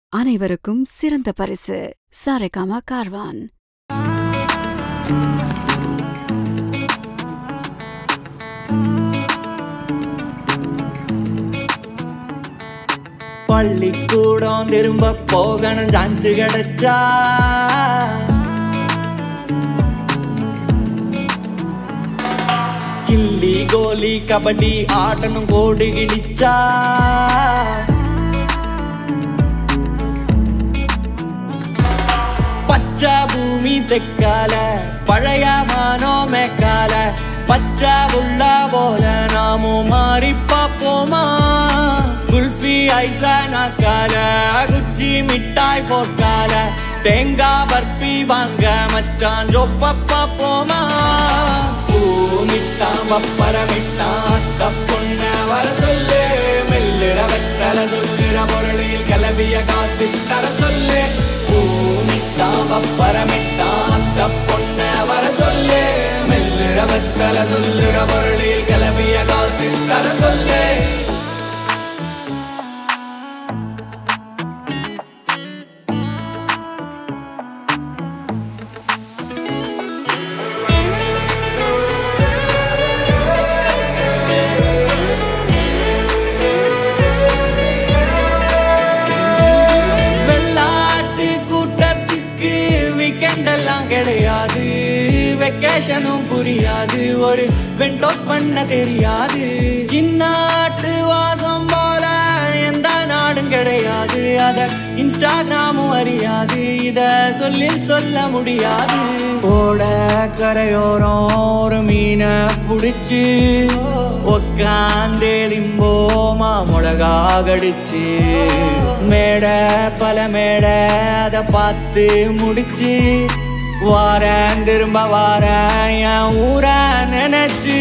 அனைவருக்கும் சிறந்த பரிசு சாரேகாமா கார்வான் பள்ளிக்கூடம் திரும்ப போகணும் சான்ஸ் கிடைச்சா கில்லி கோலி கபடி ஆட்டணும் கோடு கிழிச்சா பச்சை பூமி தெக்கால பழைய மானோ மேக்கால பச்சை உள்ள போல நாமும் மாறி பாப்போமா குல்ஃபி ஐசா நாக்கால குச்சி மிட்டாய் போக்கால தேங்காய் பர்பி வாங்க மச்சான் ஜொப்ப பாப்போமா பூ மிட்டான் பப்பர மிட்டான் தப்புண்ண வர சொல்லு மெல்லுற வெத்தல சொல்லுற பொருளில் கிளவிய காசு தர சொல்லு பூ மிட்டான் பப்பர மிட்டான் தப்புண்ண வர சொல்லு மெல்லுற வெத்தல சொல்லுற பொருளில் கிளவிய காசு தர சொல்லு வெள்ளாட்டு கூட்டத்துக்கு வீக்கெண்ட் எல்லாம் கிடையாது வெக்கேஷனும் புரியாது ஒரு வெண்டோட் பண்ண தெரியாது இந்நாட்டு வாசம் போல எந்த நாடும் கிடையாது அத இன்ஸ்டாகிராமும் அறியாது இத சொல்லி சொல்ல முடியாது ஓட கரையோரம் ஒரு மீனை புடிச்சு உக்காந்தே திம்போமா மிளகா கடிச்சு மேடை பல மேடை அத பார்த்து முடிச்சு வாரேன் திரும்ப வாரேன் என் ஊர நினைச்சு